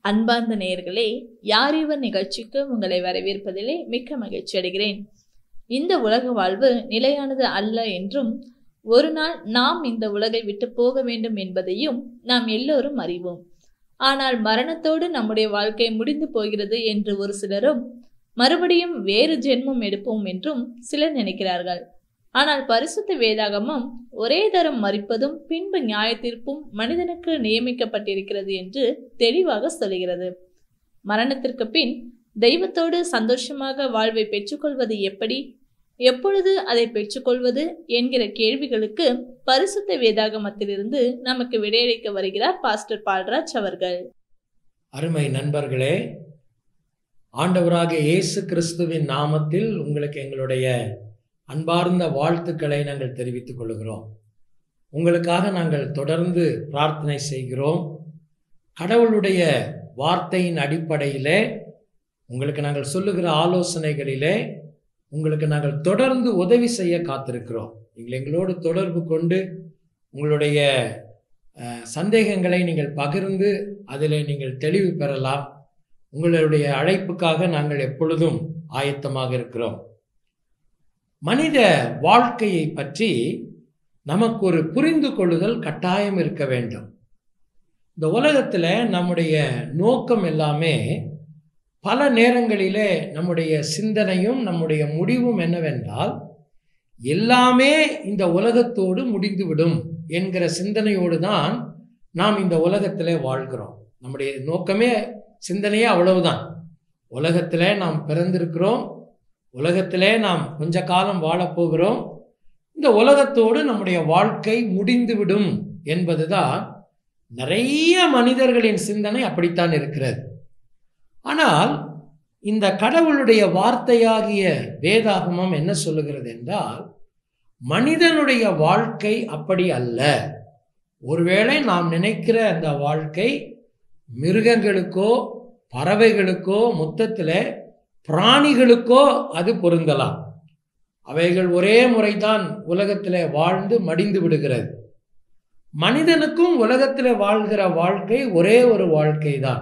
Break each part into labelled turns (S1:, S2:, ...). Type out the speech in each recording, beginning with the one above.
S1: அன்பார்ந்த நேயர்களே யார் இவர் நிகழ்ச்சிக்கு உங்களை வரவேற்பதிலே மிக்க மகிழ்ச்சி அடைகிறேன் இந்த உலக வாழ்வு நிலையானது அல்ல என்றும் ஒரு நாள் நாம் இந்த உலகை விட்டு போக வேண்டும் என்பதையும் நாம் எல்லோரும் அறிவோம் ஆனால் மரணத்தோடு நம்முடைய வாழ்க்கை முடிந்து போகிறது என்று ஒரு சிலரும் மறுபடியும் வேறு ஜென்மம் எடுப்போம் என்றும் சிலர் நினைக்கிறார்கள் ஆனால் பரிசுத்த வேதாகமம் ஒரே தரம் மறிப்பதும் பின்பு நியாயத்தீர்ப்பும் மனிதனுக்கு நியமிக்கப்பட்டிருக்கிறது என்று தெளிவாக சொல்கிறது மரணத்திற்கு பின் தெய்வத்தோடு சந்தோஷமாக வாழ்வை பெற்றுக்கொள்வது எப்படி எப்பொழுது அதை பெற்றுக்கொள்வது என்கிற கேள்விகளுக்கு பரிசுத்த வேதாகமத்திலிருந்து நமக்கு விடையளிக்க வருகிறார் பாஸ்டர் பால்ராஜ் அவர்கள்
S2: அருமை நண்பர்களே ஆண்டவராகிய இயேசு கிறிஸ்துவின் நாமத்தில் உங்களுக்கு எங்களுடைய அன்பார்ந்த வாழ்த்துக்களை நாங்கள் தெரிவித்துக் கொள்கிறோம் உங்களுக்காக நாங்கள் தொடர்ந்து பிரார்த்தனை செய்கிறோம் கடவுளுடைய வார்த்தையின் அடிப்படையிலே உங்களுக்கு நாங்கள் சொல்லுகிற ஆலோசனைகளிலே உங்களுக்கு நாங்கள் தொடர்ந்து உதவி செய்ய காத்திருக்கிறோம் நீங்கள் எங்களோடு தொடர்பு கொண்டு உங்களுடைய அஹ், சந்தேகங்களை நீங்கள் பகிர்ந்து அதில் நீங்கள் தெளிவு பெறலாம் உங்களுடைய அழைப்புக்காக நாங்கள் எப்பொழுதும் ஆயத்தமாக இருக்கிறோம் மனித வாழ்க்கையை பற்றி நமக்கு ஒரு புரிந்து கொள்ளுதல் கட்டாயம் இருக்க வேண்டும் இந்த உலகத்தில் நம்முடைய நோக்கம் எல்லாமே பல நேரங்களிலே நம்முடைய சிந்தனையும் நம்முடைய முடிவும் என்னவென்றால் எல்லாமே இந்த உலகத்தோடு முடிந்துவிடும் என்கிற சிந்தனையோடு தான் நாம் இந்த உலகத்தில் வாழ்கிறோம் நம்முடைய நோக்கமே சிந்தனையே அவ்வளவுதான் உலகத்தில் நாம் பிறந்திருக்கிறோம் உலகத்திலே நாம் கொஞ்ச காலம் வாழப்போகிறோம் இந்த உலகத்தோடு நம்முடைய வாழ்க்கை முடிந்துவிடும் என்பதுதான் நிறைய மனிதர்களின் சிந்தனை அப்படித்தான் இருக்கிறது ஆனால் இந்த கடவுளுடைய வார்த்தையாகிய வேதாகமம் என்ன சொல்லுகிறது என்றால் மனிதனுடைய வாழ்க்கை அப்படி அல்ல ஒருவேளை நாம் நினைக்கிற அந்த வாழ்க்கை மிருகங்களுக்கோ பறவைகளுக்கோ மொத்தத்தில் பிராணிகளுக்கோ அது பொருந்தலாம் அவைகள் ஒரே முறைதான் உலகத்தில் வாழ்ந்து மடிந்து விடுகிறது மனிதனுக்கும் உலகத்தில் வாழ்கிற வாழ்க்கை ஒரே ஒரு வாழ்க்கை தான்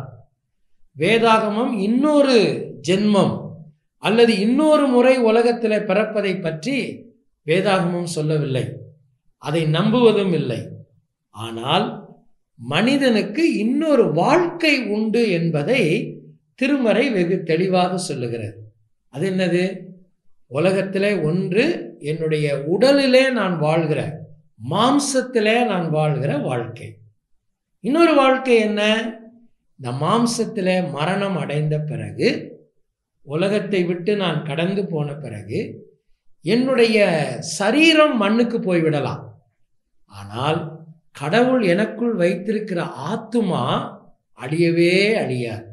S2: வேதாகமம் இன்னொரு ஜென்மம் அல்லது இன்னொரு முறை உலகத்தில் பிறப்பதை பற்றி வேதாகமம் சொல்லவில்லை அதை நம்புவதும் இல்லை ஆனால் மனிதனுக்கு இன்னொரு வாழ்க்கை உண்டு என்பதை திருமறை வெகு தெளிவாக சொல்லுகிறது அது என்னது உலகத்திலே ஒன்று என்னுடைய உடலிலே நான் வாழ்கிற மாம்சத்திலே நான் வாழ்கிற வாழ்க்கை இன்னொரு வாழ்க்கை என்ன இந்த மாம்சத்திலே மரணம் அடைந்த பிறகு உலகத்தை விட்டு நான் கடந்து போன பிறகு என்னுடைய சரீரம் மண்ணுக்கு போய்விடலாம் ஆனால் கடவுள் எனக்குள் வைத்திருக்கிற ஆத்துமா அழியவே அழியாது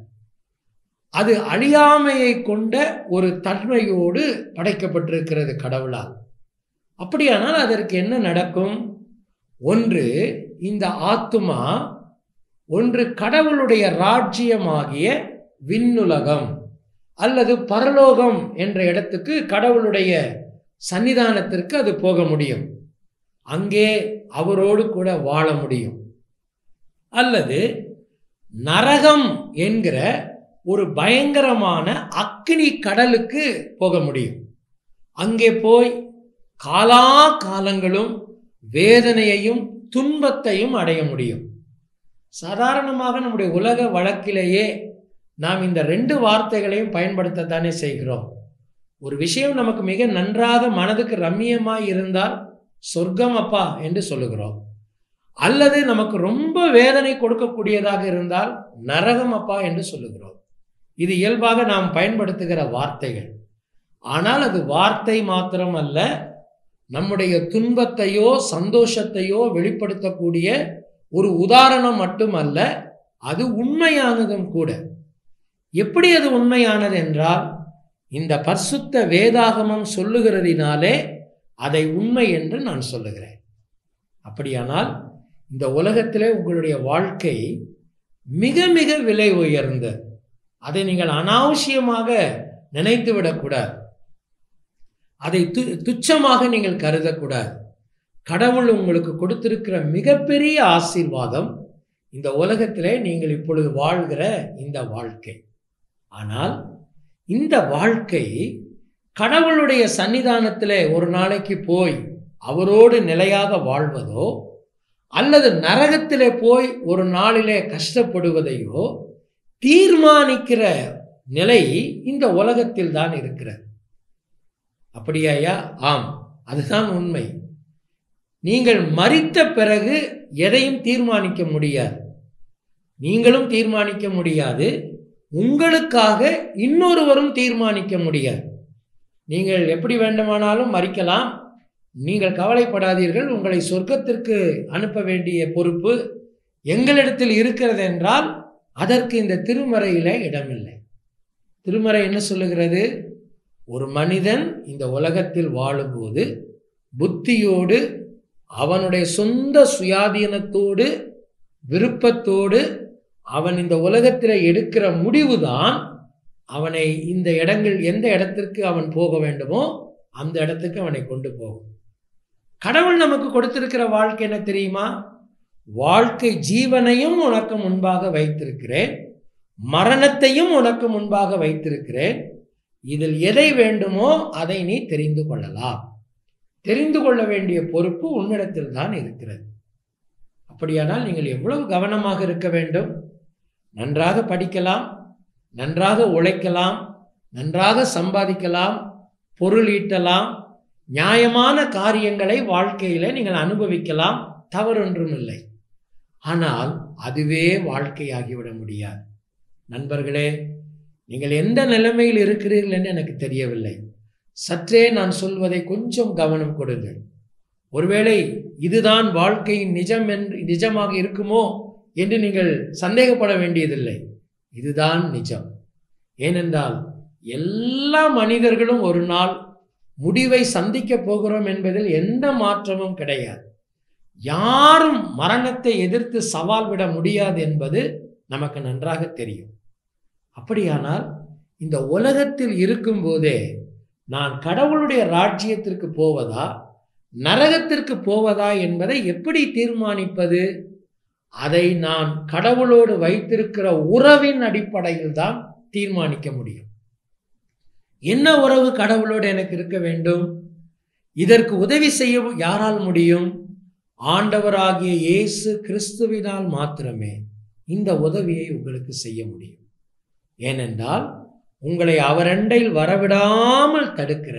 S2: அது அழியாமையை கொண்ட ஒரு தன்மையோடு படைக்கப்பட்டிருக்கிறது கடவுளால் அப்படியானால் அதற்கு என்ன நடக்கும் ஒன்று இந்த ஆத்துமா ஒன்று கடவுளுடைய ராஜ்யமாகிய விண்ணுலகம் அல்லது பரலோகம் என்ற இடத்துக்கு கடவுளுடைய சன்னிதானத்திற்கு அது போக முடியும் அங்கே அவரோடு கூட வாழ முடியும் அல்லது நரகம் என்கிற ஒரு பயங்கரமான அக்னி கடலுக்கு போக முடியும் அங்கே போய் காலா காலங்களும் வேதனையையும் துன்பத்தையும் அடைய முடியும் சாதாரணமாக நம்முடைய உலக வழக்கிலேயே நாம் இந்த ரெண்டு வார்த்தைகளையும் பயன்படுத்தத்தானே செய்கிறோம் ஒரு விஷயம் நமக்கு மிக நன்றாக மனதுக்கு ரம்மியமாய் இருந்தால் சொர்க்கம் அப்பா என்று சொல்லுகிறோம் அல்லது நமக்கு ரொம்ப வேதனை கொடுக்கக்கூடியதாக இருந்தால் நரகம் அப்பா என்று சொல்லுகிறோம் இது இயல்பாக நாம் பயன்படுத்துகிற வார்த்தைகள் ஆனால் அது வார்த்தை மாத்திரம் அல்ல நம்முடைய துன்பத்தையோ சந்தோஷத்தையோ வெளிப்படுத்தக்கூடிய ஒரு உதாரணம் மட்டுமல்ல அது உண்மையானதும் கூட எப்படி அது உண்மையானது என்றால் இந்த பரிசுத்த வேதாகமம் சொல்லுகிறதினாலே அதை உண்மை என்று நான் சொல்லுகிறேன் அப்படியானால் இந்த உலகத்திலே உங்களுடைய வாழ்க்கை மிக மிக விலை உயர்ந்தது அதை நீங்கள் அனாவசியமாக நினைத்து விடக்கூடாது அதை து துச்சமாக நீங்கள் கருதக்கூடாது கடவுள் உங்களுக்கு கொடுத்திருக்கிற மிகப்பெரிய ஆசீர்வாதம் இந்த உலகத்திலே நீங்கள் இப்பொழுது வாழ்கிற இந்த வாழ்க்கை ஆனால் இந்த வாழ்க்கை கடவுளுடைய சன்னிதானத்திலே ஒரு நாளைக்கு போய் அவரோடு நிலையாக வாழ்வதோ அல்லது நரகத்திலே போய் ஒரு நாளிலே கஷ்டப்படுவதையோ தீர்மானிக்கிற நிலை இந்த உலகத்தில் தான் இருக்கிறது அப்படியாயா ஆம் அதுதான் உண்மை நீங்கள் மறித்த பிறகு எதையும் தீர்மானிக்க முடியாது நீங்களும் தீர்மானிக்க முடியாது உங்களுக்காக இன்னொருவரும் தீர்மானிக்க முடியாது நீங்கள் எப்படி வேண்டுமானாலும் மறிக்கலாம் நீங்கள் கவலைப்படாதீர்கள் உங்களை சொர்க்கத்திற்கு அனுப்ப வேண்டிய பொறுப்பு எங்களிடத்தில் இருக்கிறது என்றால் அதற்கு இந்த திருமறையில இடமில்லை திருமறை என்ன சொல்லுகிறது ஒரு மனிதன் இந்த உலகத்தில் வாழும்போது புத்தியோடு அவனுடைய சொந்த சுயாதீனத்தோடு விருப்பத்தோடு அவன் இந்த உலகத்தில் எடுக்கிற முடிவுதான் அவனை இந்த இடங்கள் எந்த இடத்திற்கு அவன் போக வேண்டுமோ அந்த இடத்துக்கு அவனை கொண்டு போகும் கடவுள் நமக்கு கொடுத்திருக்கிற வாழ்க்கை என்ன தெரியுமா வாழ்க்கை ஜீவனையும் உனக்கு முன்பாக வைத்திருக்கிறேன் மரணத்தையும் உனக்கு முன்பாக வைத்திருக்கிறேன் இதில் எதை வேண்டுமோ அதை நீ தெரிந்து கொள்ளலாம் தெரிந்து கொள்ள வேண்டிய பொறுப்பு உன்னிடத்தில் தான் இருக்கிறது அப்படியானால் நீங்கள் எவ்வளவு கவனமாக இருக்க வேண்டும் நன்றாக படிக்கலாம் நன்றாக உழைக்கலாம் நன்றாக சம்பாதிக்கலாம் பொருள் ஈட்டலாம் நியாயமான காரியங்களை வாழ்க்கையில நீங்கள் அனுபவிக்கலாம் தவறொன்றும் இல்லை ஆனால் அதுவே வாழ்க்கையாகிவிட முடியாது நண்பர்களே நீங்கள் எந்த நிலைமையில் இருக்கிறீர்கள் என்று எனக்கு தெரியவில்லை சற்றே நான் சொல்வதை கொஞ்சம் கவனம் கொடுங்கள் ஒருவேளை இதுதான் வாழ்க்கையின் நிஜம் என்று நிஜமாக இருக்குமோ என்று நீங்கள் சந்தேகப்பட வேண்டியதில்லை இதுதான் நிஜம் ஏனென்றால் எல்லா மனிதர்களும் ஒரு நாள் முடிவை சந்திக்க போகிறோம் என்பதில் எந்த மாற்றமும் கிடையாது யாரும் மரணத்தை எதிர்த்து சவால் விட முடியாது என்பது நமக்கு நன்றாக தெரியும் அப்படியானால் இந்த உலகத்தில் இருக்கும்போதே நான் கடவுளுடைய ராஜ்யத்திற்கு போவதா நரகத்திற்கு போவதா என்பதை எப்படி தீர்மானிப்பது அதை நான் கடவுளோடு வைத்திருக்கிற உறவின் அடிப்படையில் தான் தீர்மானிக்க முடியும் என்ன உறவு கடவுளோடு எனக்கு இருக்க வேண்டும் இதற்கு உதவி செய்ய யாரால் முடியும் ஆண்டவராகிய இயேசு கிறிஸ்துவினால் மாத்திரமே இந்த உதவியை உங்களுக்கு செய்ய முடியும் ஏனென்றால் உங்களை அவரண்டையில் வரவிடாமல் தடுக்கிற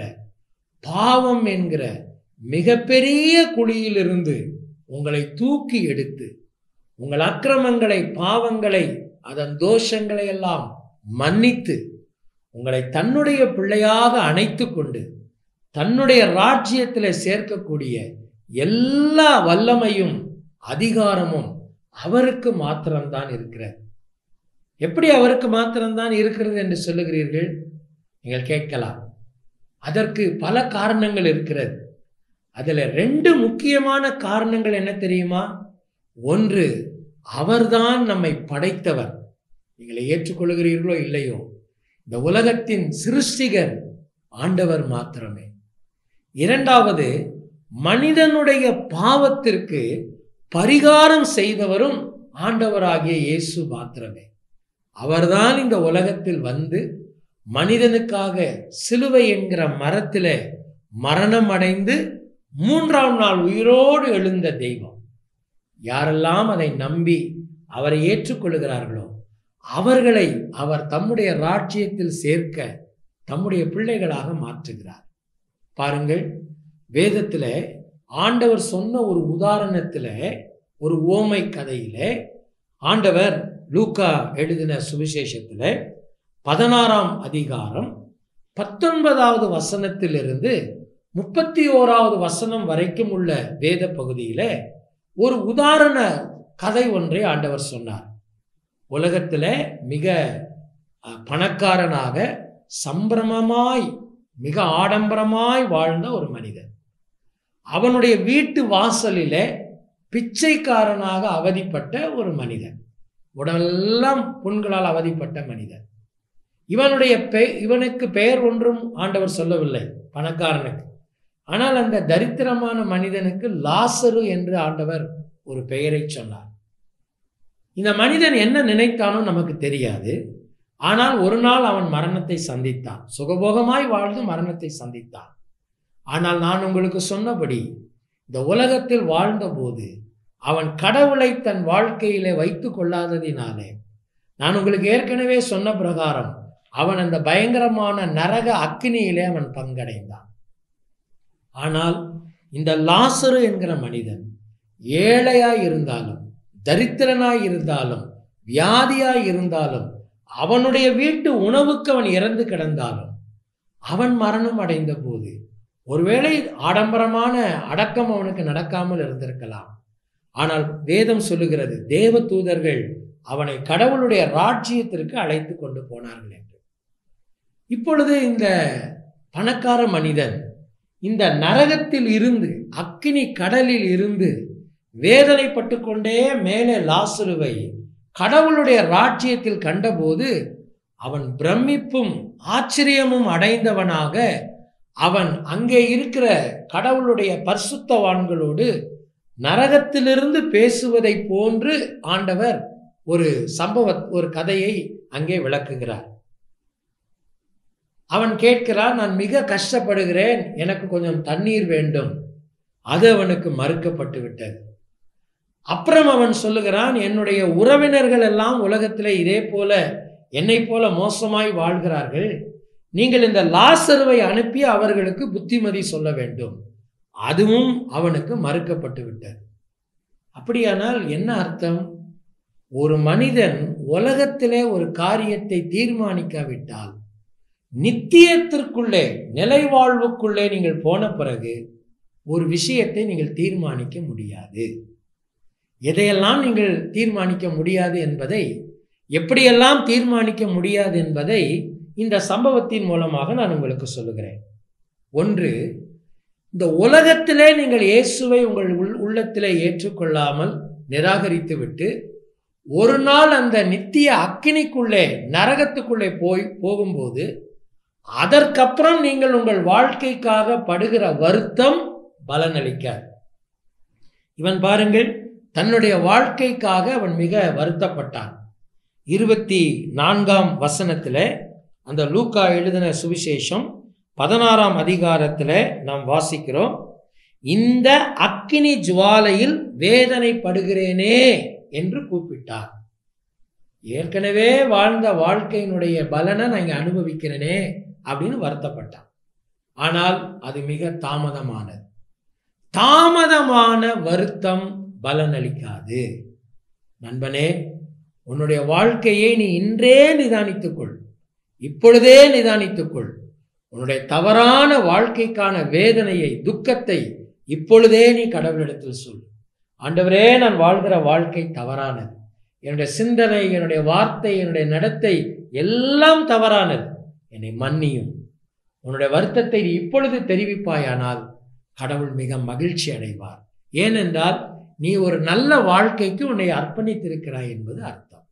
S2: பாவம் என்கிற மிகப்பெரிய குழியிலிருந்து உங்களை தூக்கி எடுத்து உங்கள் அக்கிரமங்களை பாவங்களை அதன் தோஷங்களை எல்லாம் மன்னித்து உங்களை தன்னுடைய பிள்ளையாக அணைத்து கொண்டு தன்னுடைய ராஜ்யத்தில் சேர்க்கக்கூடிய எல்லா வல்லமையும் அதிகாரமும் அவருக்கு மாத்திரம்தான் இருக்கிறது எப்படி அவருக்கு மாத்திரம்தான் இருக்கிறது என்று சொல்லுகிறீர்கள் நீங்கள் கேட்கலாம் அதற்கு பல காரணங்கள் இருக்கிறது அதில் ரெண்டு முக்கியமான காரணங்கள் என்ன தெரியுமா ஒன்று அவர்தான் நம்மை படைத்தவர் நீங்கள் ஏற்றுக்கொள்கிறீர்களோ இல்லையோ இந்த உலகத்தின் சிருஷ்டிகர் ஆண்டவர் மாத்திரமே இரண்டாவது மனிதனுடைய பாவத்திற்கு பரிகாரம் செய்தவரும் ஆண்டவராகிய இயேசு மாத்திரமே அவர்தான் இந்த உலகத்தில் வந்து மனிதனுக்காக சிலுவை என்கிற மரத்தில் மரணம் அடைந்து மூன்றாம் நாள் உயிரோடு எழுந்த தெய்வம் யாரெல்லாம் அதை நம்பி அவரை ஏற்றுக்கொள்கிறார்களோ அவர்களை அவர் தம்முடைய ராஜ்யத்தில் சேர்க்க தம்முடைய பிள்ளைகளாக மாற்றுகிறார் பாருங்கள் வேதத்தில் ஆண்டவர் சொன்ன ஒரு உதாரணத்தில் ஒரு ஓமை கதையில ஆண்டவர் லூக்கா எழுதின சுவிசேஷத்தில் பதினாறாம் அதிகாரம் பத்தொன்பதாவது வசனத்திலிருந்து முப்பத்தி ஓராவது வசனம் வரைக்கும் உள்ள வேத பகுதியில ஒரு உதாரண கதை ஒன்றை ஆண்டவர் சொன்னார் உலகத்தில் மிக பணக்காரனாக சம்பிரமமாய் மிக ஆடம்பரமாய் வாழ்ந்த ஒரு மனிதன் அவனுடைய வீட்டு வாசலிலே பிச்சைக்காரனாக அவதிப்பட்ட ஒரு மனிதன் உடலெல்லாம் புண்களால் அவதிப்பட்ட மனிதன் இவனுடைய பெ இவனுக்கு பெயர் ஒன்றும் ஆண்டவர் சொல்லவில்லை பணக்காரனுக்கு ஆனால் அந்த தரித்திரமான மனிதனுக்கு லாசரு என்று ஆண்டவர் ஒரு பெயரை சொன்னார் இந்த மனிதன் என்ன நினைத்தானோ நமக்கு தெரியாது ஆனால் ஒரு நாள் அவன் மரணத்தை சந்தித்தான் சுகபோகமாய் வாழ்ந்து மரணத்தை சந்தித்தான் ஆனால் நான் உங்களுக்கு சொன்னபடி இந்த உலகத்தில் வாழ்ந்தபோது அவன் கடவுளை தன் வாழ்க்கையிலே வைத்து கொள்ளாததினாலே நான் உங்களுக்கு ஏற்கனவே சொன்ன பிரகாரம் அவன் அந்த பயங்கரமான நரக அக்கினியிலே அவன் பங்கடைந்தான் ஆனால் இந்த லாசரு என்கிற மனிதன் ஏழையாய் இருந்தாலும் தரித்திரனாய் இருந்தாலும் வியாதியாய் இருந்தாலும் அவனுடைய வீட்டு உணவுக்கு அவன் இறந்து கிடந்தாலும் அவன் மரணம் அடைந்த போது ஒருவேளை ஆடம்பரமான அடக்கம் அவனுக்கு நடக்காமல் இருந்திருக்கலாம் ஆனால் வேதம் சொல்லுகிறது தேவ தூதர்கள் அவனை கடவுளுடைய ராஜ்யத்திற்கு அழைத்து கொண்டு போனார்கள் என்று இப்பொழுது இந்த பணக்கார மனிதன் இந்த நரகத்தில் இருந்து அக்கினி கடலில் இருந்து வேதனைப்பட்டு கொண்டே மேலே லாசுருவை கடவுளுடைய ராஜ்யத்தில் கண்டபோது அவன் பிரமிப்பும் ஆச்சரியமும் அடைந்தவனாக அவன் அங்கே இருக்கிற கடவுளுடைய பரிசுத்தவான்களோடு நரகத்திலிருந்து பேசுவதை போன்று ஆண்டவர் ஒரு சம்பவ ஒரு கதையை அங்கே விளக்குகிறார் அவன் கேட்கிறான் நான் மிக கஷ்டப்படுகிறேன் எனக்கு கொஞ்சம் தண்ணீர் வேண்டும் அது அவனுக்கு மறுக்கப்பட்டு விட்டது அப்புறம் அவன் சொல்லுகிறான் என்னுடைய உறவினர்கள் எல்லாம் உலகத்தில் இதே போல என்னை போல மோசமாய் வாழ்கிறார்கள் நீங்கள் இந்த லாசருவை அனுப்பி அவர்களுக்கு புத்திமதி சொல்ல வேண்டும் அதுவும் அவனுக்கு மறுக்கப்பட்டு விட்டது அப்படியானால் என்ன அர்த்தம் ஒரு மனிதன் உலகத்திலே ஒரு காரியத்தை தீர்மானிக்காவிட்டால் நித்தியத்திற்குள்ளே நிலைவாழ்வுக்குள்ளே நீங்கள் போன பிறகு ஒரு விஷயத்தை நீங்கள் தீர்மானிக்க முடியாது எதையெல்லாம் நீங்கள் தீர்மானிக்க முடியாது என்பதை எப்படியெல்லாம் தீர்மானிக்க முடியாது என்பதை இந்த சம்பவத்தின் மூலமாக நான் உங்களுக்கு சொல்லுகிறேன் ஒன்று இந்த உலகத்திலே நீங்கள் இயேசுவை உங்கள் உள் உள்ளத்திலே ஏற்றுக்கொள்ளாமல் நிராகரித்து விட்டு ஒரு நாள் அந்த நித்திய அக்கினிக்குள்ளே நரகத்துக்குள்ளே போய் போகும்போது அதற்கப்புறம் நீங்கள் உங்கள் வாழ்க்கைக்காக படுகிற வருத்தம் பலனளிக்காது இவன் பாருங்கள் தன்னுடைய வாழ்க்கைக்காக அவன் மிக வருத்தப்பட்டான் இருபத்தி நான்காம் வசனத்தில் அந்த லூக்கா எழுதின சுவிசேஷம் பதினாறாம் அதிகாரத்தில் நாம் வாசிக்கிறோம் இந்த அக்கினி ஜுவாலையில் வேதனைப்படுகிறேனே என்று கூப்பிட்டார் ஏற்கனவே வாழ்ந்த வாழ்க்கையினுடைய பலனை நான் இங்கே அனுபவிக்கிறேனே அப்படின்னு வருத்தப்பட்டான் ஆனால் அது மிக தாமதமானது தாமதமான வருத்தம் பலனளிக்காது நண்பனே உன்னுடைய வாழ்க்கையை நீ இன்றே நிதானித்துக்கொள் இப்பொழுதே நிதானித்துக்கொள் உன்னுடைய தவறான வாழ்க்கைக்கான வேதனையை துக்கத்தை இப்பொழுதே நீ கடவுளிடத்தில் சொல் ஆண்டவரே நான் வாழ்கிற வாழ்க்கை தவறானது என்னுடைய சிந்தனை என்னுடைய வார்த்தை என்னுடைய நடத்தை எல்லாம் தவறானது என்னை மன்னியும் உன்னுடைய வருத்தத்தை நீ இப்பொழுது தெரிவிப்பாயானால் கடவுள் மிக மகிழ்ச்சி அடைவார் ஏனென்றால் நீ ஒரு நல்ல வாழ்க்கைக்கு உன்னை அர்ப்பணித்திருக்கிறாய் என்பது அர்த்தம்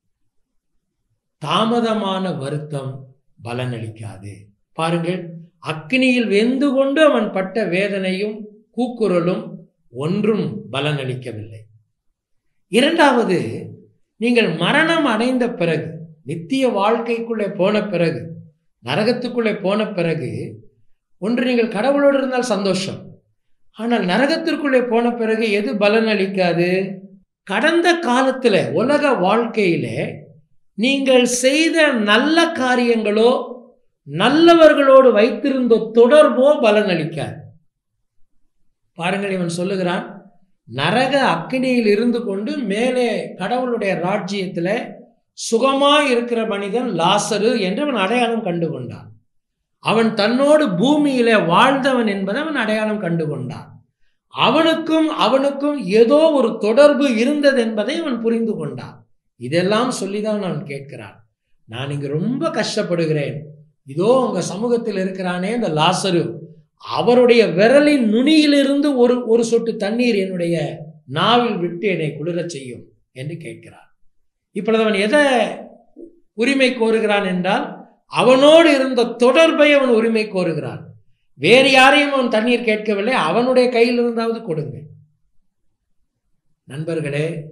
S2: தாமதமான வருத்தம் பலனளிக்காது பாருங்கள் அக்னியில் வெந்து கொண்டு அவன் பட்ட வேதனையும் கூக்குரலும் ஒன்றும் பலனளிக்கவில்லை இரண்டாவது நீங்கள் மரணம் அடைந்த பிறகு நித்திய வாழ்க்கைக்குள்ளே போன பிறகு நரகத்துக்குள்ளே போன பிறகு ஒன்று நீங்கள் கடவுளோடு இருந்தால் சந்தோஷம் ஆனால் நரகத்திற்குள்ளே போன பிறகு எது பலன் அளிக்காது கடந்த காலத்தில் உலக வாழ்க்கையில நீங்கள் செய்த நல்ல காரியங்களோ நல்லவர்களோடு வைத்திருந்த தொடர்போ பலன் அளிக்காது பாருங்கள் இவன் சொல்லுகிறான் நரக அக்கினியில் இருந்து கொண்டு மேலே கடவுளுடைய ராஜ்யத்தில் சுகமாய் இருக்கிற மனிதன் லாசரு என்று அவன் அடையாளம் கண்டு கொண்டான் அவன் தன்னோடு பூமியில வாழ்ந்தவன் என்பதை அவன் அடையாளம் கண்டு கொண்டான் அவனுக்கும் அவனுக்கும் ஏதோ ஒரு தொடர்பு இருந்தது என்பதை அவன் புரிந்து கொண்டான் இதெல்லாம் சொல்லிதான் நான் கேட்கிறான் நான் இங்கு ரொம்ப கஷ்டப்படுகிறேன் இதோ உங்க சமூகத்தில் இருக்கிறானே இந்த லாசரு அவருடைய விரலின் நுனியிலிருந்து ஒரு ஒரு சொட்டு தண்ணீர் என்னுடைய நாவில் விட்டு என்னை குளிரச் செய்யும் என்று கேட்கிறான் இப்பொழுது அவன் எதை உரிமை கோருகிறான் என்றால் அவனோடு இருந்த தொடர்பை அவன் உரிமை கோருகிறான் வேறு யாரையும் அவன் தண்ணீர் கேட்கவில்லை அவனுடைய கையில் இருந்தாவது கொடுங்க நண்பர்களே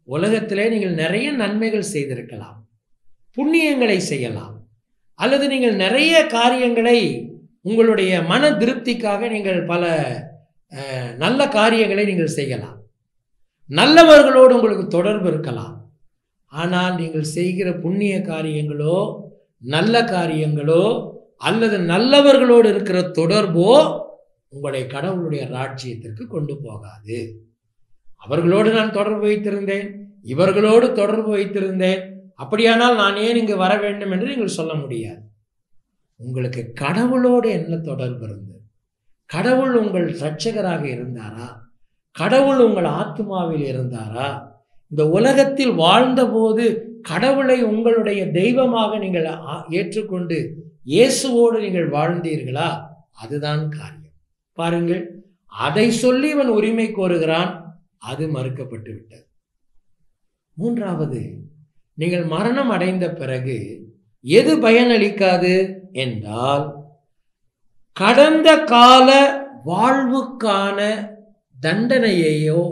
S2: உலகத்திலே நீங்கள் நிறைய நன்மைகள் செய்திருக்கலாம் புண்ணியங்களை செய்யலாம் அல்லது நீங்கள் நிறைய காரியங்களை உங்களுடைய மன திருப்திக்காக நீங்கள் பல அஹ், நல்ல காரியங்களை நீங்கள் செய்யலாம் நல்லவர்களோடு உங்களுக்கு தொடர்பு இருக்கலாம் ஆனால் நீங்கள் செய்கிற புண்ணிய காரியங்களோ நல்ல காரியங்களோ அல்லது நல்லவர்களோடு இருக்கிற தொடர்போ உங்களை கடவுளுடைய ராஜ்யத்திற்கு கொண்டு போகாது அவர்களோடு நான் தொடர்பு வைத்திருந்தேன் இவர்களோடு தொடர்பு வைத்திருந்தேன் அப்படியானால் நான் ஏன் இங்கு வர வேண்டும் என்று நீங்கள் சொல்ல முடியாது உங்களுக்கு கடவுளோடு என்ன தொடர்பு இருந்தது கடவுள் உங்கள் இரட்சகராக இருந்தாரா கடவுள் உங்கள் ஆத்மாவில் இருந்தாரா இந்த உலகத்தில் வாழ்ந்தபோது கடவுளை உங்களுடைய தெய்வமாக நீங்கள் ஆ- ஏற்றுக்கொண்டு இயேசுவோடு நீங்கள் வாழ்ந்தீர்களா அதுதான் காரியம் பாருங்கள் அதை சொல்லி இவன் உரிமை கோருகிறான் அது மறுக்கப்பட்டு விட்டது மூன்றாவது நீங்கள் மரணம் அடைந்த பிறகு எது பயனளிக்காது என்றால் கடந்த கால வாழ்வுக்கான தண்டனையையோ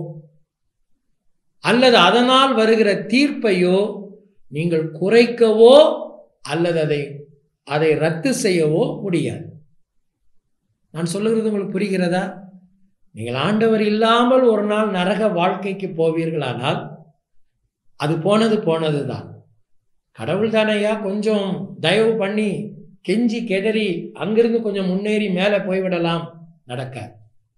S2: அல்லது அதனால் வருகிற தீர்ப்பையோ நீங்கள் குறைக்கவோ அல்லது அதை அதை ரத்து செய்யவோ முடியாது நான் சொல்லுகிறது உங்களுக்கு புரிகிறதா நீங்கள் ஆண்டவர் இல்லாமல் ஒரு நாள் நரக வாழ்க்கைக்கு போவீர்களானால் அது போனது போனது தான் கடவுள் தானையா கொஞ்சம் தயவு பண்ணி கெஞ்சி கெதறி அங்கிருந்து கொஞ்சம் முன்னேறி மேலே போய்விடலாம் நடக்காது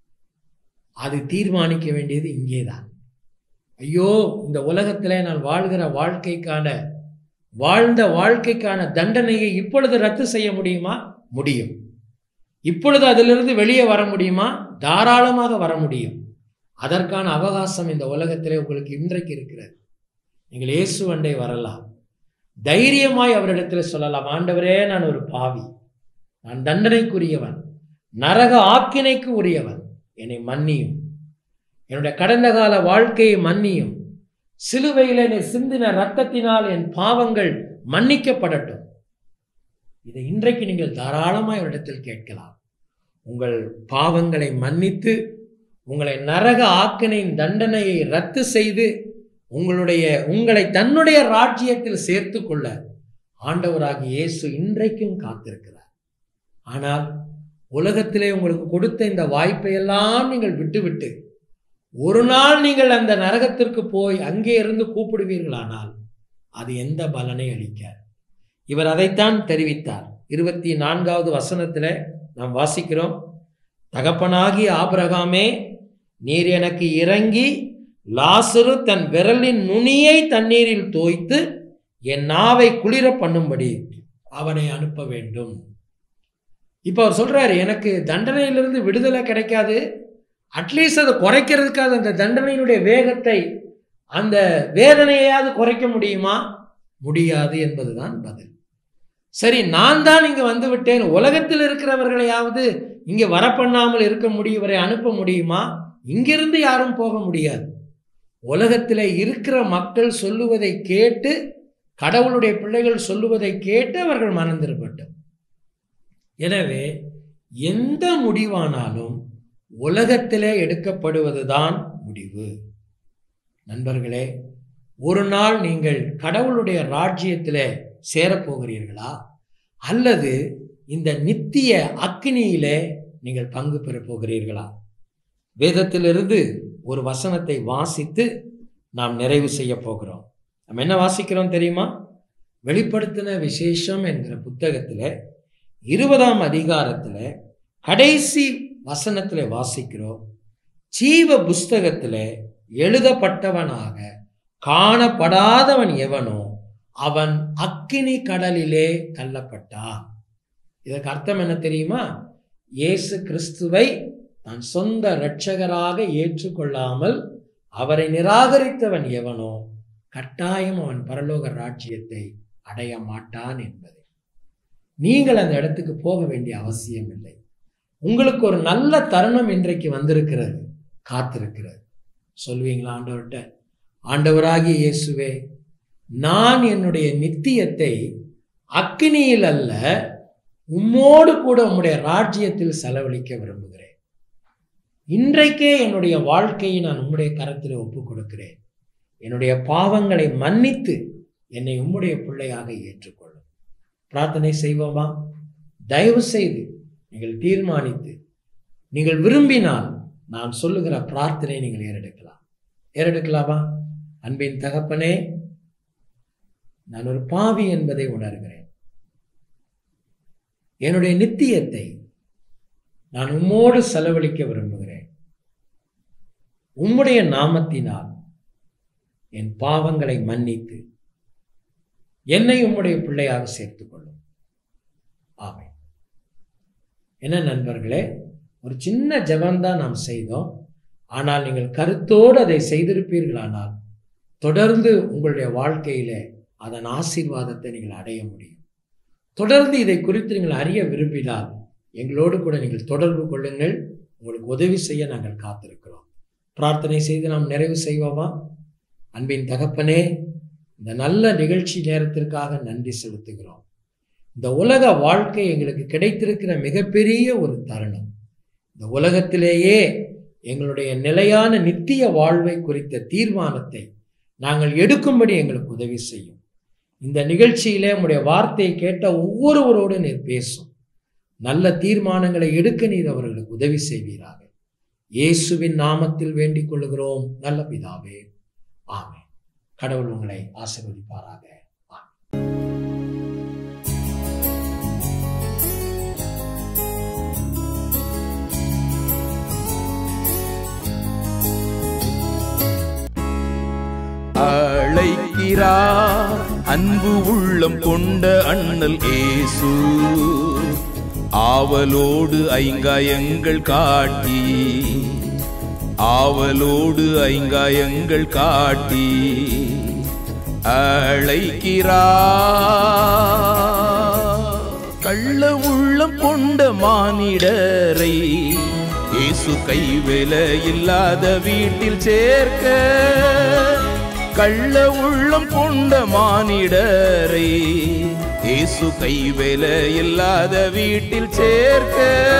S2: அது தீர்மானிக்க வேண்டியது இங்கே தான் ஐயோ இந்த உலகத்திலே நான் வாழ்கிற வாழ்க்கைக்கான வாழ்ந்த வாழ்க்கைக்கான தண்டனையை இப்பொழுது ரத்து செய்ய முடியுமா முடியும் இப்பொழுது அதிலிருந்து வெளியே வர முடியுமா தாராளமாக வர முடியும் அதற்கான அவகாசம் இந்த உலகத்திலே உங்களுக்கு இன்றைக்கு இருக்கிறது நீங்கள் இயேசு அண்டை வரலாம் தைரியமாய் அவரிடத்தில் சொல்லலாம் ஆண்டவரே நான் ஒரு பாவி நான் தண்டனைக்குரியவன் நரக ஆக்கினைக்கு உரியவன் என்னை மன்னியும் என்னுடைய கடந்த கால வாழ்க்கையை மன்னியும் சிலுவையில் என்னை சிந்தின ரத்தத்தினால் என் பாவங்கள் மன்னிக்கப்படட்டும் இதை இன்றைக்கு நீங்கள் தாராளமாய் அவரிடத்தில் கேட்கலாம் உங்கள் பாவங்களை மன்னித்து உங்களை நரக ஆக்கினையின் தண்டனையை ரத்து செய்து உங்களுடைய உங்களை தன்னுடைய ராஜ்யத்தில் சேர்த்து கொள்ள ஆண்டவராகிய இயேசு இன்றைக்கும் காத்திருக்கிறார் ஆனால் உலகத்திலே உங்களுக்கு கொடுத்த இந்த வாய்ப்பை எல்லாம் நீங்கள் விட்டுவிட்டு ஒரு நாள் நீங்கள் அந்த நரகத்திற்கு போய் அங்கே இருந்து கூப்பிடுவீர்களானால் அது எந்த பலனை அளிக்காது இவர் அதைத்தான் தெரிவித்தார் இருபத்தி நான்காவது வசனத்தில் நாம் வாசிக்கிறோம் தகப்பனாகிய ஆபிரகாமே நீர் எனக்கு இறங்கி லாசரு தன் விரலின் நுனியை தண்ணீரில் தோய்த்து என் நாவை குளிர பண்ணும்படி அவனை அனுப்ப வேண்டும் இப்போ அவர் சொல்றாரு எனக்கு தண்டனையிலிருந்து விடுதலை கிடைக்காது அட்லீஸ்ட் அதை குறைக்கிறதுக்காக அந்த தண்டனையினுடைய வேகத்தை அந்த வேதனையாவது குறைக்க முடியுமா முடியாது என்பதுதான் பதில் சரி நான் தான் இங்கு வந்து விட்டேன் உலகத்தில் இருக்கிறவர்களையாவது இங்கே வரப்பண்ணாமல் இருக்க முடியும் இவரை அனுப்ப முடியுமா இங்கிருந்து யாரும் போக முடியாது உலகத்தில் இருக்கிற மக்கள் சொல்லுவதை கேட்டு கடவுளுடைய பிள்ளைகள் சொல்லுவதை கேட்டு அவர்கள் மனந்திருப்பட்டும் எனவே எந்த முடிவானாலும் உலகத்திலே எடுக்கப்படுவதுதான் முடிவு நண்பர்களே ஒரு நாள் நீங்கள் கடவுளுடைய ராஜ்யத்திலே சேரப்போகிறீர்களா அல்லது இந்த நித்திய அக்னியிலே நீங்கள் பங்கு பெறப் போகிறீர்களா வேதத்திலிருந்து ஒரு வசனத்தை வாசித்து நாம் நிறைவு செய்ய போகிறோம் நம்ம என்ன வாசிக்கிறோம் தெரியுமா வெளிப்படுத்தின விசேஷம் என்கிற புத்தகத்தில் இருபதாம் அதிகாரத்தில் கடைசி வசனத்தில் வாசிக்கிறோம் ஜீவ புஸ்தகத்தில் எழுதப்பட்டவனாக காணப்படாதவன் எவனோ அவன் அக்கினி கடலிலே தள்ளப்பட்டான் இதற்கு அர்த்தம் என்ன தெரியுமா இயேசு கிறிஸ்துவை தன் சொந்த இரட்சகராக ஏற்றுக்கொள்ளாமல் அவரை நிராகரித்தவன் எவனோ கட்டாயம் அவன் பரலோக ராஜ்யத்தை அடைய மாட்டான் என்பது நீங்கள் அந்த இடத்துக்கு போக வேண்டிய அவசியம் இல்லை உங்களுக்கு ஒரு நல்ல தருணம் இன்றைக்கு வந்திருக்கிறது காத்திருக்கிறது சொல்வீங்களா ஆண்டவர்கிட்ட ஆண்டவராகிய இயேசுவே நான் என்னுடைய நித்தியத்தை அக்கினியில் அல்ல உம்மோடு கூட உம்முடைய ராஜ்யத்தில் செலவழிக்க விரும்புகிறேன் இன்றைக்கே என்னுடைய வாழ்க்கையை நான் உம்முடைய கரத்தில் ஒப்புக் கொடுக்கிறேன் என்னுடைய பாவங்களை மன்னித்து என்னை உம்முடைய பிள்ளையாக ஏற்றுக்கொள்ளும் பிரார்த்தனை செய்வோமா தயவு செய்து நீங்கள் தீர்மானித்து நீங்கள் விரும்பினால் நான் சொல்லுகிற பிரார்த்தனை நீங்கள் ஏறெடுக்கலாம் ஏறெடுக்கலாமா அன்பின் தகப்பனே நான் ஒரு பாவி என்பதை உணர்கிறேன் என்னுடைய நித்தியத்தை நான் உம்மோடு செலவழிக்க விரும்புகிறேன் உம்முடைய நாமத்தினால் என் பாவங்களை மன்னித்து என்னை உம்முடைய பிள்ளையாக சேர்த்துக் கொள்ளும் ஆமை என்ன நண்பர்களே ஒரு சின்ன ஜபம்தான் நாம் செய்தோம் ஆனால் நீங்கள் கருத்தோடு அதை செய்திருப்பீர்களானால் தொடர்ந்து உங்களுடைய வாழ்க்கையிலே அதன் ஆசீர்வாதத்தை நீங்கள் அடைய முடியும் தொடர்ந்து இதை குறித்து நீங்கள் அறிய விரும்பினால் எங்களோடு கூட நீங்கள் தொடர்பு கொள்ளுங்கள் உங்களுக்கு உதவி செய்ய நாங்கள் காத்திருக்கிறோம் பிரார்த்தனை செய்து நாம் நிறைவு செய்வோமா அன்பின் தகப்பனே இந்த நல்ல நிகழ்ச்சி நேரத்திற்காக நன்றி செலுத்துகிறோம் இந்த உலக வாழ்க்கை எங்களுக்கு கிடைத்திருக்கிற மிகப்பெரிய ஒரு தருணம் இந்த உலகத்திலேயே எங்களுடைய நிலையான நித்திய வாழ்வை குறித்த தீர்மானத்தை நாங்கள் எடுக்கும்படி எங்களுக்கு உதவி செய்யும் இந்த நிகழ்ச்சியிலே உங்களுடைய வார்த்தையை கேட்ட ஒவ்வொருவரோடு நீர் பேசும் நல்ல தீர்மானங்களை எடுக்க நீர் அவர்களுக்கு உதவி செய்வீராக இயேசுவின் நாமத்தில் வேண்டிக் கொள்ளுகிறோம் நல்ல பிதாவே ஆமே கடவுள் உங்களை ஆசீர்வதிப்பாராக
S3: அழைக்கிறார் அன்பு உள்ளம் கொண்ட அண்ணல் ஏசு ஆவலோடு ஐங்காயங்கள் காட்டி ஆவலோடு ஐங்காயங்கள் காட்டி அழைக்கிறார் கள்ள உள்ளம் கொண்ட மானிடரை இயேசு கைவேல இல்லாத வீட்டில் சேர்க்க கள்ள உள்ளம் கொண்ட மானிடரை இயேசு கைவேல இல்லாத வீட்டில் சேர்க்க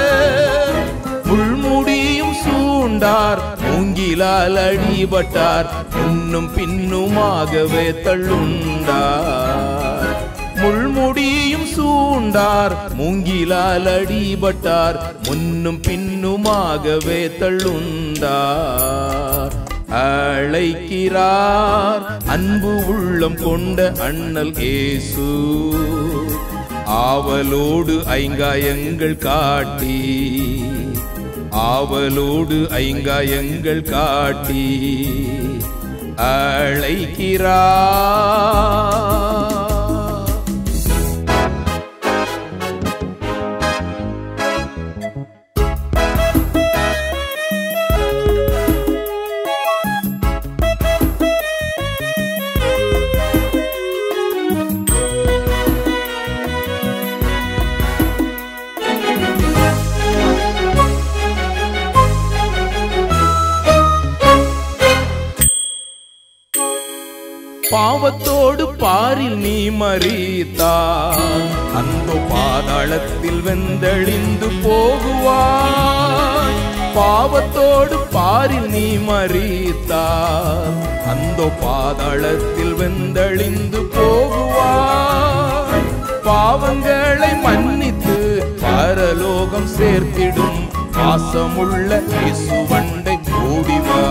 S3: முள்முடியும் சூண்டார் மூங்கிலால் அடிபட்டார் முன்னும் பின்னுமாகவே தள்ளுண்டார் முள்முடியும் சூண்டார் மூங்கிலால் அடிபட்டார் முன்னும் பின்னுமாகவே தள்ளுண்டார் அழைக்கிறார் அன்பு உள்ளம் கொண்ட அண்ணல் ஏசு ஆவலோடு ஐங்காயங்கள் காட்டி ஆவலோடு ஐங்காயங்கள் காட்டி அழைக்கிறார் பாவத்தோடு பாரில் நீ மறித்தார் அந்த பாதாளத்தில் வெந்தழிந்து போகுவாய் பாவத்தோடு பாரில் நீ மறித்தார் அந்த பாதாளத்தில் வெந்தழிந்து போகுவாய் பாவங்களை மன்னித்து பரலோகம் சேர்த்திடும் பாசமுள்ள இயேசுவண்டை ஓடிவா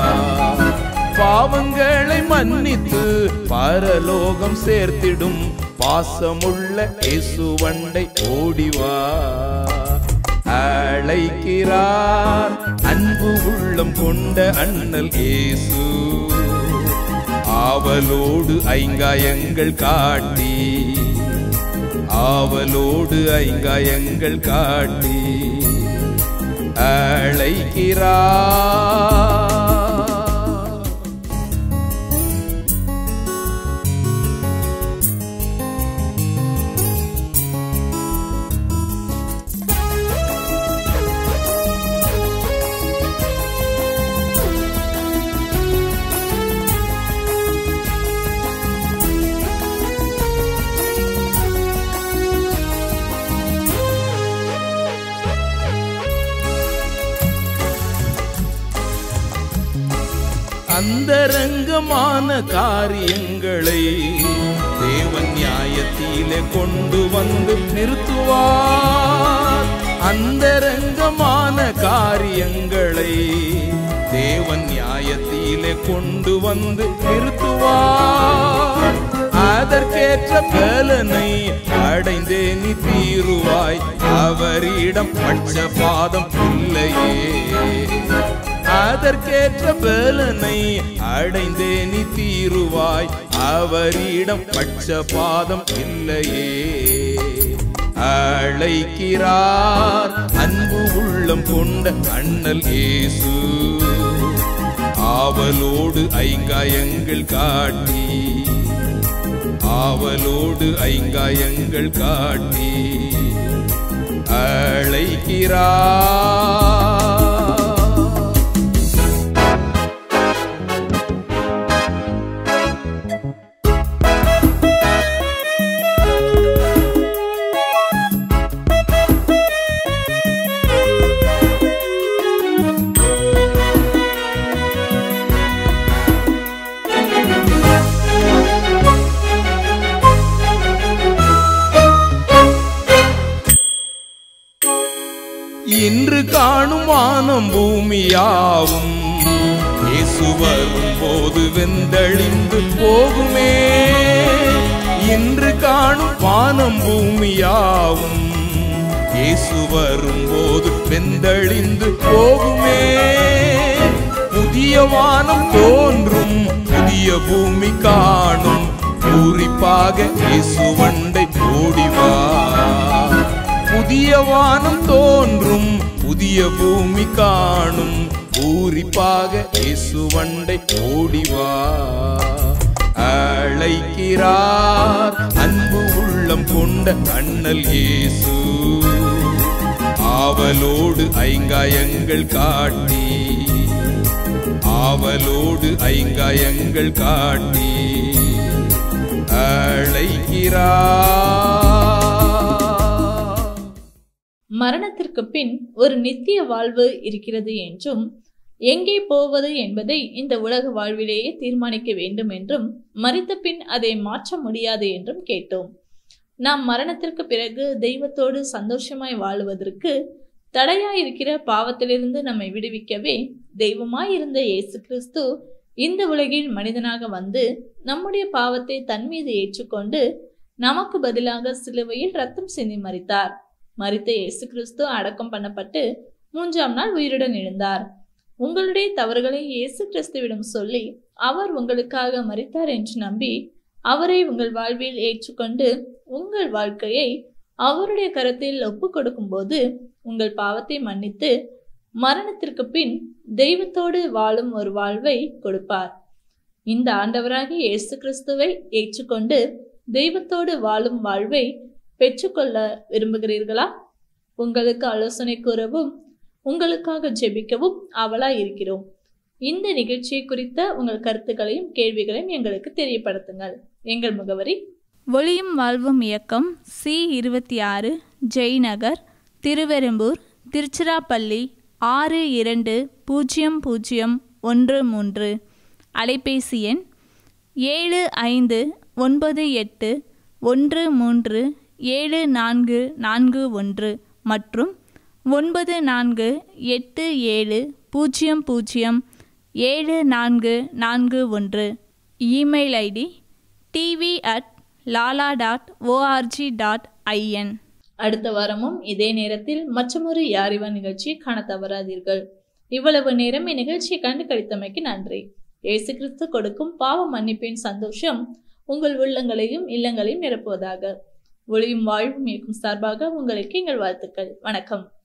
S3: பாவங்களை மன்னித்து பரலோகம் சேர்த்திடும் பாசமுள்ள இயேசுவண்டை ஓடிவா அழைக்கிறார் அன்பு உள்ளம் கொண்ட அண்ணல் இயேசு ஆவலோடு ஐங்காயங்கள் காட்டி ஆவலோடு ஐங்காயங்கள் காட்டி அழைக்கிறார் அந்தரங்கமான காரியங்களை தேவன் நியாயத்திலே கொண்டு வந்து நிறுத்துவார் அந்தரங்கமான காரியங்களை தேவன் நியாயத்திலே கொண்டு வந்து நிறுத்துவார் அதற்கேற்ற பலனை அடைந்தே நீ தீருவாய் அவரிடம் பட்சபாதம் இல்லையே அதற்கேற்ற பலனை அடைந்தே நீ தீருவாய் அவரிடம் பட்சபாதம் இல்லையே அழைக்கிறார் அன்பு உள்ளம் கொண்ட அண்ணல் இயேசு ஆவலோடு ஐங்காயங்கள் காட்டி ஆவலோடு ஐங்காயங்கள் காட்டி அழைக்கிறார் இன்று காணும் வானம் பூமியாவும் இயேசு வரும்போது வெந்தழிந்து போகுமே இன்று காணும் வானம் பூமியாவும் இயேசு வரும்போது வெந்தழிந்து போகுமே புதிய வானம் தோன்றும் புதிய பூமி காணும் பூரிப்பாக இயேசுவண்டை ஓடிவா புதிய வானம் தோன்றும் புதிய பூமி காணும் பூரிப்பாக இயேசுவண்டை ஓடிவா அழைக்கிறார் அன்பு உள்ளம் கொண்ட அண்ணல் இயேசு ஆவலோடு ஐங்காயங்கள் காட்டி ஆவலோடு ஐங்காயங்கள் காட்டி அழைக்கிறார்
S1: மரணத்திற்கு பின் ஒரு நித்திய வாழ்வு இருக்கிறது என்றும் எங்கே போவது என்பதை இந்த உலக வாழ்விலேயே தீர்மானிக்க வேண்டும் என்றும் மரித்த பின் அதை மாற்ற முடியாது என்றும் கேட்டோம் நாம் மரணத்திற்கு பிறகு தெய்வத்தோடு சந்தோஷமாய் வாழுவதற்கு தடையாயிருக்கிற பாவத்திலிருந்து நம்மை விடுவிக்கவே தெய்வமாய் இருந்த இயேசு கிறிஸ்து இந்த உலகில் மனிதனாக வந்து நம்முடைய பாவத்தை தன் மீது ஏற்றுக்கொண்டு நமக்கு பதிலாக சிலுவையில் ரத்தம் சிந்தி மறித்தார் மரித்த இயேசு கிறிஸ்து அடக்கம் பண்ணப்பட்டு மூன்றாம் நாள் உயிருடன் எழுந்தார் உங்களுடைய தவறுகளை இயேசு கிறிஸ்துவிடம் சொல்லி அவர் உங்களுக்காக மரித்தார் என்று நம்பி அவரை உங்கள் வாழ்வில் ஏற்றுக்கொண்டு உங்கள் வாழ்க்கையை அவருடைய கரத்தில் ஒப்பு கொடுக்கும்போது உங்கள் பாவத்தை மன்னித்து மரணத்திற்கு பின் தெய்வத்தோடு வாழும் ஒரு வாழ்வை கொடுப்பார் இந்த ஆண்டவராகிய இயேசு கிறிஸ்துவை ஏற்றுக்கொண்டு தெய்வத்தோடு வாழும் வாழ்வை பெற்றுக்கொள்ள விரும்புகிறீர்களா உங்களுக்கு ஆலோசனை கூறவும் உங்களுக்காக ஜெபிக்கவும் அவலா இருக்கிறோம் இந்த நிகழ்ச்சியை குறித்த உங்கள் கருத்துக்களையும் கேள்விகளையும் எங்களுக்கு தெரியப்படுத்துங்கள் எங்கள் முகவரி
S4: ஒளியும் வாழ்வும் இயக்கம் சி இருபத்தி ஆறு ஜெய்நகர் திருவெரும்பூர் திருச்சிராப்பள்ளி ஆறு இரண்டு பூஜ்ஜியம் பூஜ்ஜியம் ஒன்று மூன்று அலைபேசி எண் ஏழு ஐந்து ஒன்பது எட்டு ஒன்று மூன்று ஏழு நான்கு நான்கு ஒன்று மற்றும் ஒன்பது நான்கு எட்டு ஏழு பூஜ்ஜியம் பூஜ்ஜியம் ஏழு நான்கு நான்கு ஒன்று email ID TV at Lala dot O R G dot I N
S1: அடுத்த வாரமும் இதே நேரத்தில் மற்றொரு யாரிவா நிகழ்ச்சியை காண தவறாதீர்கள் இவ்வளவு நேரம் இந்நிகழ்ச்சியை கண்டு கழித்தமைக்கு நன்றி இயேசு கிறிஸ்து கொடுக்கும் பாவ மன்னிப்பின் சந்தோஷம் உங்கள் உள்ளங்களையும் இல்லங்களையும் நிரப்புவதாக ஒளியும் வாழ்வும் இயக்கும் சார்பாக உங்களுக்கு எங்கள் வாழ்த்துக்கள் வணக்கம்